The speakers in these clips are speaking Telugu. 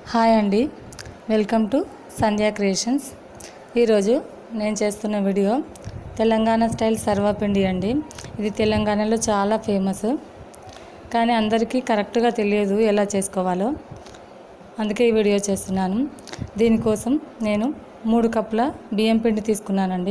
హాయ్ అండి వెల్కమ్ టు సంధ్యా క్రియేషన్స్ ఈరోజు నేను చేస్తున్న వీడియో తెలంగాణ స్టైల్ సర్వపిండి అండి ఇది తెలంగాణలో చాలా ఫేమస్ కానీ అందరికీ కరెక్ట్గా తెలియదు ఎలా చేసుకోవాలో అందుకే ఈ వీడియో చేస్తున్నాను దీనికోసం నేను మూడు కప్పుల బియ్యం పిండి తీసుకున్నానండి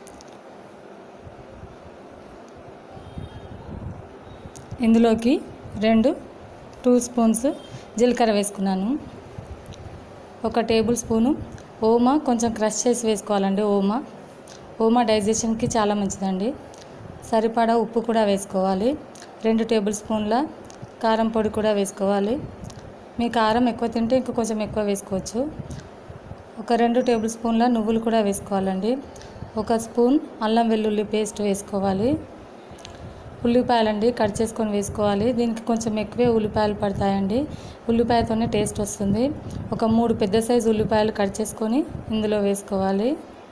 ఇందులోకి రెండు టూ స్పూన్స్ జీలకర్ర వేసుకున్నాను ఒక టేబుల్ స్పూను ఓమా కొంచెం క్రష్ చేసి వేసుకోవాలండి ఓమా ఓమా డైజెషన్కి చాలా మంచిదండి సరిపడా ఉప్పు కూడా వేసుకోవాలి రెండు టేబుల్ స్పూన్ల కారం పొడి కూడా వేసుకోవాలి మీ కారం ఎక్కువ తింటే ఇంకా కొంచెం ఎక్కువ వేసుకోవచ్చు ఒక రెండు టేబుల్ స్పూన్ల నువ్వులు కూడా వేసుకోవాలండి ఒక స్పూన్ అల్లం వెల్లుల్లి పేస్ట్ వేసుకోవాలి ఉల్లిపాయలండి కట్ చేసుకొని వేసుకోవాలి దీనికి కొంచెం ఎక్కువే ఉల్లిపాయలు పడతాయండి ఉల్లిపాయతోనే టేస్ట్ వస్తుంది ఒక మూడు పెద్ద సైజు ఉల్లిపాయలు కట్ చేసుకొని ఇందులో వేసుకోవాలి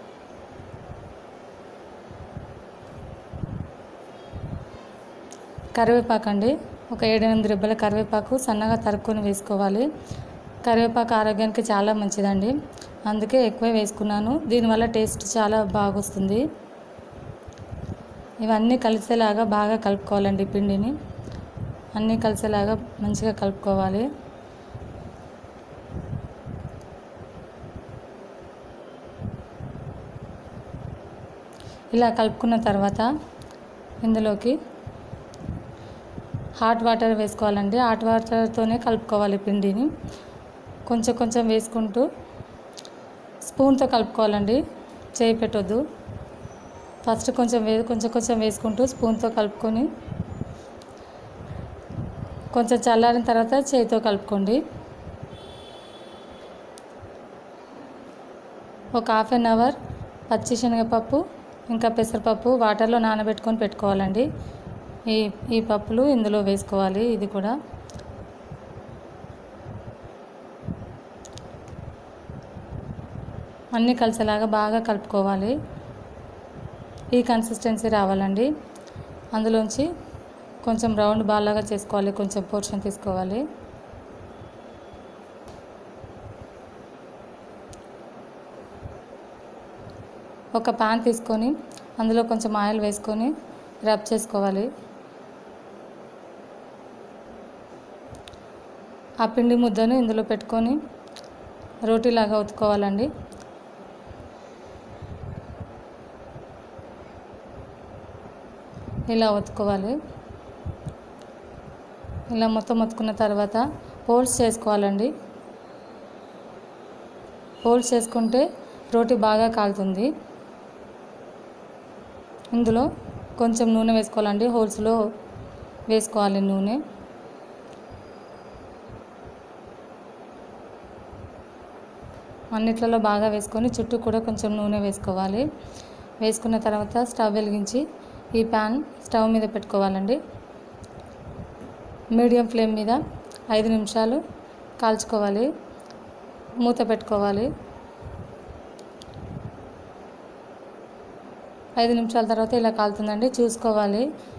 కరివేపాకు అండి ఒక ఏడెనిమిది రెబ్బల కరివేపాకు సన్నగా తరుక్కొని వేసుకోవాలి కరివేపాకు ఆరోగ్యానికి చాలా మంచిదండి అందుకే ఎక్కువ వేసుకున్నాను దీనివల్ల టేస్ట్ చాలా బాగా వస్తుంది ఇవన్నీ కలిసేలాగా బాగా కలుపుకోవాలండి పిండిని అన్నీ కలిసేలాగా మంచిగా కలుపుకోవాలి ఇలా కలుపుకున్న తర్వాత ఇందులోకి హాట్ వాటర్ వేసుకోవాలండి హాట్ వాటర్తోనే కలుపుకోవాలి పిండిని కొంచెం కొంచెం వేసుకుంటూ స్పూన్తో కలుపుకోవాలండి చేయి పెట్టొద్దు ఫస్ట్ కొంచెం వే కొంచెం కొంచెం వేసుకుంటూ స్పూన్తో కలుపుకొని కొంచెం చల్లారిన తర్వాత చేతితో కలుపుకోండి ఒక హాఫ్ అన్ అవర్ పచ్చి శనగపప్పు ఇంకా పెసరపప్పు వాటర్లో నానబెట్టుకొని పెట్టుకోవాలండి ఈ ఈ పప్పులు ఇందులో వేసుకోవాలి ఇది కూడా అన్నీ కలిసేలాగా బాగా కలుపుకోవాలి ఈ కన్సిస్టెన్సీ రావాలండి అందులోంచి కొంచెం రౌండ్ బాల్ లాగా చేసుకోవాలి కొంచెం పోర్షన్ తీసుకోవాలి ఒక ప్యాన్ తీసుకొని అందులో కొంచెం ఆయిల్ వేసుకొని రబ్ చేసుకోవాలి ఆ పిండి ముద్దను ఇందులో పెట్టుకొని రోటీలాగా ఉతుకోవాలండి ఇలా ఒత్తుకోవాలి ఇలా మొత్తం ఒత్తుకున్న తర్వాత హోల్స్ చేసుకోవాలండి హోల్స్ చేసుకుంటే రోటీ బాగా కాలుతుంది ఇందులో కొంచెం నూనె వేసుకోవాలండి హోల్స్లో వేసుకోవాలి నూనె అన్నిట్లలో బాగా వేసుకొని చుట్టూ కూడా కొంచెం నూనె వేసుకోవాలి వేసుకున్న తర్వాత స్టవ్ వెలిగించి ఈ ప్యాన్ స్టవ్ మీద పెట్టుకోవాలండి మీడియం ఫ్లేమ్ మీద ఐదు నిమిషాలు కాల్చుకోవాలి మూత పెట్టుకోవాలి ఐదు నిమిషాల తర్వాత ఇలా కాలుతుందండి చూసుకోవాలి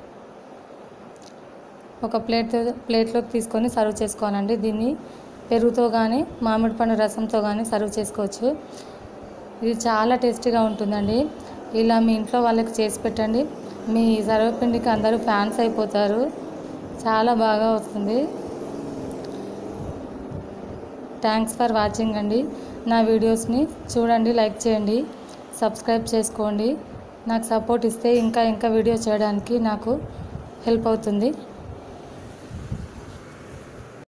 ఒక ప్లేట్ ప్లేట్లోకి తీసుకొని సర్వ్ చేసుకోవాలండి దీన్ని పెరుగుతో కానీ మామిడి పండు రసంతో కానీ సర్వ్ చేసుకోవచ్చు ఇది చాలా టేస్టీగా ఉంటుందండి ఇలా మీ ఇంట్లో వాళ్ళకి చేసి పెట్టండి మీ సర్వపిండికి అందరూ ఫ్యాన్స్ అయిపోతారు చాలా బాగా వస్తుంది థ్యాంక్స్ ఫర్ వాచింగ్ అండి నా వీడియోస్ని చూడండి లైక్ చేయండి సబ్స్క్రైబ్ చేసుకోండి నాకు సపోర్ట్ ఇస్తే ఇంకా ఇంకా వీడియో చేయడానికి నాకు హెల్ప్ అవుతుంది